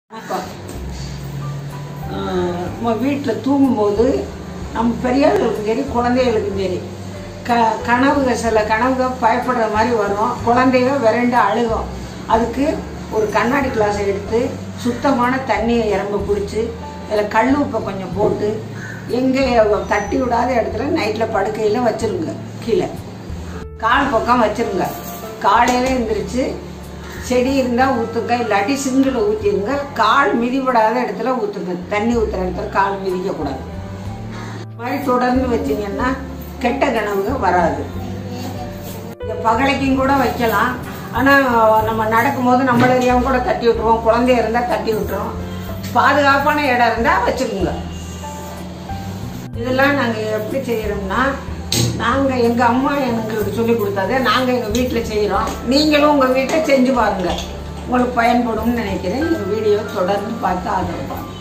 வணக்கம் ஆஹ் நம்ம வீட்டில் தூங்கும்போது நம்ம பெரியவர்களுக்கும் சரி குழந்தைகளுக்கும் சரி க கனவுக சில கனவுக பயப்படுற மாதிரி வரும் குழந்தைக விரண்டு அழுகும் அதுக்கு ஒரு கண்ணாடி கிளாஸை எடுத்து சுத்தமான தண்ணியை இறம்ப பிடிச்சி அதில் கல் உப்பை கொஞ்சம் போட்டு எங்கே தட்டி விடாத இடத்துல நைட்டில் படுக்கையில் வச்சிருங்க கீழே கால் பக்கம் வச்சிருங்க காலையில எந்திரிச்சு செடி இருந்தால் ஊற்றுங்க இல்லாட்டி சிங்கில் ஊற்றிடுங்க கால் மிதிபடாத இடத்துல ஊற்றுங்க தண்ணி ஊற்றுற இடத்துல கால் மிதிக்கக்கூடாது இது மாதிரி தொடர்ந்து வச்சீங்கன்னா கெட்ட கனவுக வராது இதை பகலைக்கும் கூட வைக்கலாம் ஆனால் நம்ம நடக்கும்போது நம்மள அறியாம கூட தட்டி விட்டுருவோம் குழந்தைய இருந்தால் தட்டி விட்டுரும் பாதுகாப்பான இடம் இருந்தால் வச்சுக்கோங்க இதெல்லாம் நாங்கள் எப்படி செய்கிறோம்னா நாங்கள் எங்கள் அம்மா எங்களுக்கு சொல்லி கொடுத்ததை நாங்கள் எங்கள் வீட்டில் செய்கிறோம் நீங்களும் உங்கள் வீட்டில் செஞ்சு பாருங்கள் உங்களுக்கு பயன்படும்னு நினைக்கிறேன் எங்கள் வீடியோ தொடர்ந்து பார்த்து ஆதரவு